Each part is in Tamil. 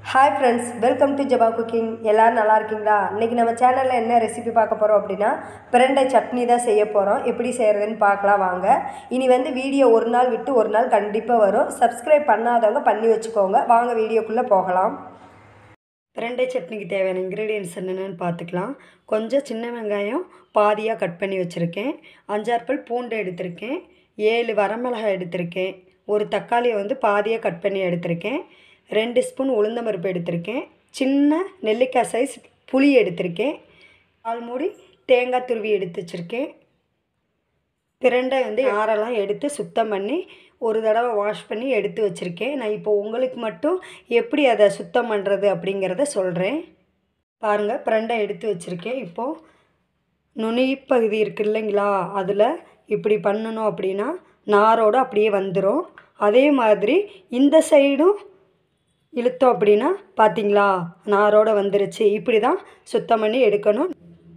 ஹாய் ஃப்ரெண்ட்ஸ் வெல்கம் டு ஜபா குக்கிங் எல்லோரும் நல்லா இருக்கீங்களா இன்றைக்கி நம்ம சேனலில் என்ன ரெசிபி பார்க்க போகிறோம் அப்படின்னா பிரண்டை சட்னி தான் செய்ய போகிறோம் எப்படி செய்கிறதுன்னு பார்க்கலாம் வாங்க இனி வந்து வீடியோ ஒரு நாள் விட்டு ஒரு நாள் கண்டிப்பாக வரும் சப்ஸ்கிரைப் பண்ணாதவங்க பண்ணி வச்சுக்கோங்க வாங்க வீடியோக்குள்ளே போகலாம் பிரண்டை சட்னிக்கு தேவையான இன்க்ரீடியன்ஸ் என்னென்னு பார்த்துக்கலாம் கொஞ்சம் சின்ன வெங்காயம் பாதியாக கட் பண்ணி வச்சுருக்கேன் அஞ்சாறு பல் பூண்டு எடுத்திருக்கேன் ஏழு வரமிளகாய் எடுத்திருக்கேன் ஒரு தக்காளியை வந்து பாதியாக கட் பண்ணி எடுத்திருக்கேன் ரெண்டு ஸ்பூன் உளுந்தம்பருப்பு எடுத்திருக்கேன் சின்ன நெல்லிக்காய் சைஸ் புளி எடுத்திருக்கேன் பால் மூடி தேங்காய் துருவி எடுத்து வச்சுருக்கேன் பிரண்டை வந்து ஆறெல்லாம் எடுத்து சுத்தம் பண்ணி ஒரு தடவை வாஷ் பண்ணி எடுத்து வச்சுருக்கேன் நான் இப்போ உங்களுக்கு மட்டும் எப்படி அதை சுத்தம் பண்ணுறது அப்படிங்கிறத சொல்கிறேன் பாருங்கள் பிரண்டை எடுத்து வச்சுருக்கேன் இப்போது நுனி பகுதி இருக்கு இல்லைங்களா அதில் இப்படி பண்ணணும் அப்படின்னா நாரோடு அப்படியே வந்துடும் அதே மாதிரி இந்த சைடும் இழுத்தோம் அப்படின்னா பார்த்தீங்களா நாரோட வந்துருச்சு இப்படி தான் சுத்தம் பண்ணி எடுக்கணும்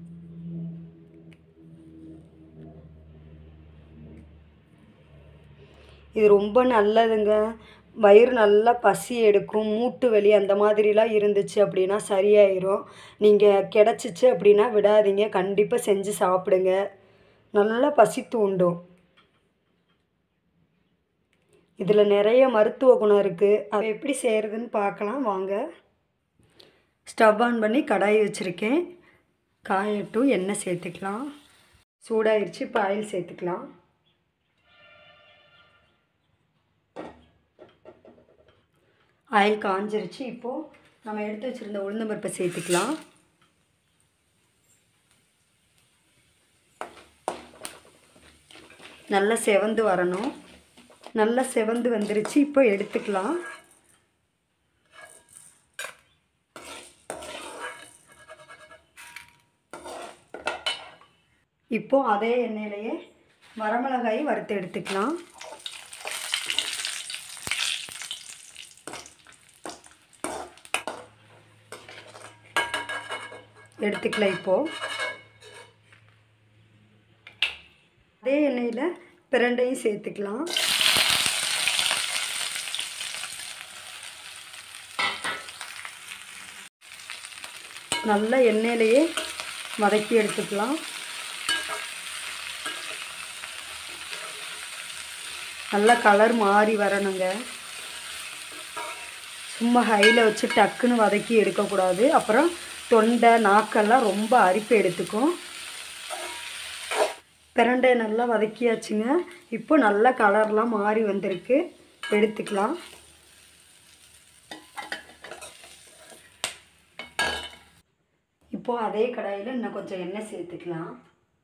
இது ரொம்ப நல்லதுங்க வயிறு நல்லா பசி எடுக்கும் மூட்டு வலி அந்த மாதிரிலாம் இருந்துச்சு அப்படின்னா சரியாயிரும் நீங்கள் கிடச்சிச்சு அப்படின்னா விடாதீங்க கண்டிப்பாக செஞ்சு சாப்பிடுங்க நல்லா பசி தூண்டும் இதில் நிறைய மருத்துவ குணம் இருக்குது அதை எப்படி செய்கிறதுன்னு பார்க்கலாம் வாங்க ஸ்டவ் ஆன் பண்ணி கடாய் வச்சுருக்கேன் காயட்டும் எண்ணெய் சேர்த்துக்கலாம் சூடாயிருச்சு இப்போ ஆயில் சேர்த்துக்கலாம் ஆயில் காஞ்சிருச்சு இப்போது நம்ம எடுத்து வச்சுருந்த உளுந்த பருப்பை சேர்த்துக்கலாம் நல்லா செவந்து வரணும் நல்லா செவந்து வந்துருச்சு இப்போ எடுத்துக்கலாம் இப்போது அதே எண்ணெயிலையே வரமிளகாயை வறுத்து எடுத்துக்கலாம் எடுத்துக்கலாம் இப்போது அதே எண்ணெயில் பிரண்டையும் சேர்த்துக்கலாம் நல்லா எண்ணெயிலையே வதக்கி எடுத்துக்கலாம் நல்லா கலர் மாறி வரணுங்க சும்மா ஹையில் வச்சு டக்குன்னு வதக்கி எடுக்கக்கூடாது அப்புறம் தொண்டை நாக்கெல்லாம் ரொம்ப அரிப்பு எடுத்துக்கும் பிரண்டை நல்லா வதக்கியாச்சுங்க இப்போ நல்லா கலர்லாம் மாறி வந்திருக்கு எடுத்துக்கலாம் இப்போது அதே கடாயில் இன்னும் கொஞ்சம் எண்ணெய் சேர்த்துக்கலாம்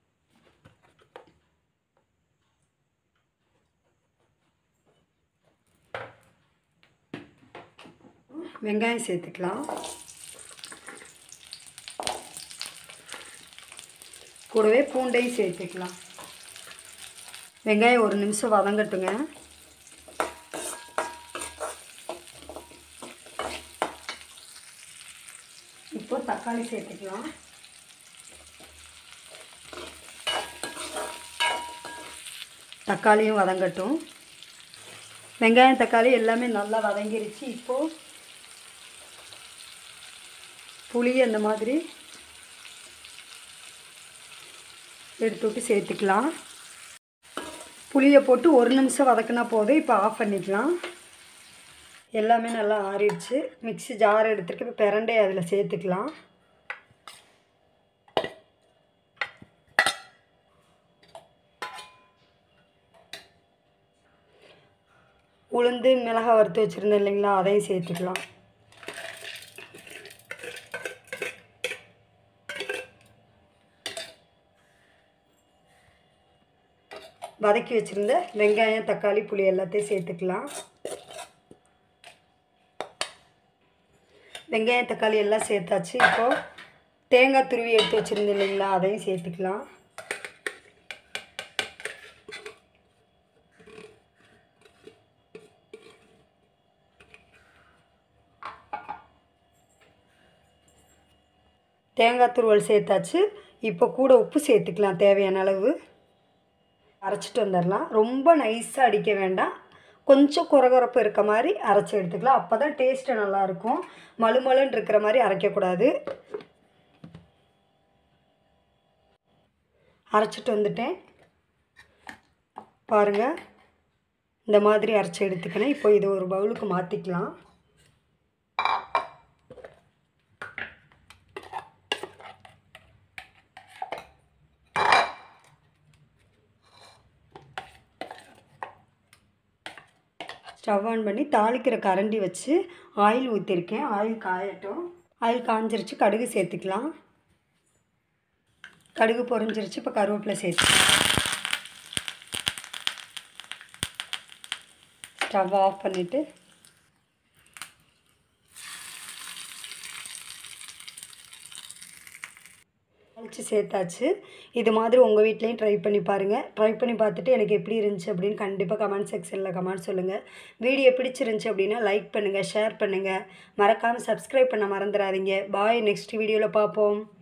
வெங்காயம் சேர்த்துக்கலாம் கூடவே பூண்டையும் சேர்த்துக்கலாம் வெங்காயம் ஒரு நிமிஷம் வதங்கட்டுங்க இப்போ தக்காளி சேர்த்துக்கலாம் தக்காளியும் வதங்கட்டும் வெங்காயம் தக்காளி எல்லாமே நல்லா வதங்கிருச்சு இப்போது புளி அந்த மாதிரி எடுத்து விட்டு சேர்த்துக்கலாம் புளியை போட்டு ஒரு நிமிஷம் வதக்கினா போதும் இப்போ ஆஃப் பண்ணிக்கலாம் எல்லாமே நல்லா ஆறிடுச்சு மிக்ஸி ஜார் எடுத்துருக்கு இப்போ பிரண்டை அதில் சேர்த்துக்கலாம் உளுந்து மிளகாய் வறுத்து வச்சுருந்தேன் இல்லைங்களா அதையும் சேர்த்துக்கலாம் வதக்கி வச்சுருந்த வெங்காயம் தக்காளி புளி எல்லாத்தையும் சேர்த்துக்கலாம் வெங்காயம் தக்காளி எல்லாம் சேர்த்தாச்சு இப்போது தேங்காய் துருவி எடுத்து வச்சுருந்தேன் இல்லைங்களா அதையும் சேர்த்துக்கலாம் தேங்காய் துருவல் சேர்த்தாச்சு இப்போ கூட உப்பு சேர்த்துக்கலாம் தேவையான அளவு அரைச்சிட்டு வந்துடலாம் ரொம்ப நைஸாக அடிக்க வேண்டாம் கொஞ்சம் குறகுறப்பு இருக்க மாதிரி அரைச்சி எடுத்துக்கலாம் அப்போ தான் டேஸ்ட்டு நல்லாயிருக்கும் மழுமழுன்னு இருக்கிற மாதிரி அரைக்கக்கூடாது அரைச்சிட்டு வந்துட்டேன் பாருங்கள் இந்த மாதிரி அரைச்சி எடுத்துக்கினேன் இப்போ இது ஒரு பவுலுக்கு மாற்றிக்கலாம் ஸ்டவ் ஆன் பண்ணி தாளிக்கிற கரண்டி வச்சு ஆயில் ஊற்றிருக்கேன் ஆயில் காயட்டும் ஆயில் காஞ்சிருச்சு கடுகு சேர்த்துக்கலாம் கடுகு பொரிஞ்சிருச்சு இப்போ கருவேப்பிலை சேர்த்துக்கலாம் ஸ்டவ் ஆஃப் பண்ணிவிட்டு அழிச்சு சேர்த்தாச்சு இது மாதிரி உங்கள் வீட்லேயும் ட்ரை பண்ணி பாருங்கள் ட்ரை பண்ணி பார்த்துட்டு எனக்கு எப்படி இருந்துச்சு அப்படின்னு கண்டிப்பாக கமெண்ட் செக்ஷனில் கமெண்ட் சொல்லுங்கள் வீடியோ பிடிச்சிருந்துச்சி அப்படின்னா லைக் பண்ணுங்கள் ஷேர் பண்ணுங்கள் மறக்காமல் சப்ஸ்கிரைப் பண்ண மறந்துடாதீங்க பாய் நெக்ஸ்ட் வீடியோவில் பார்ப்போம்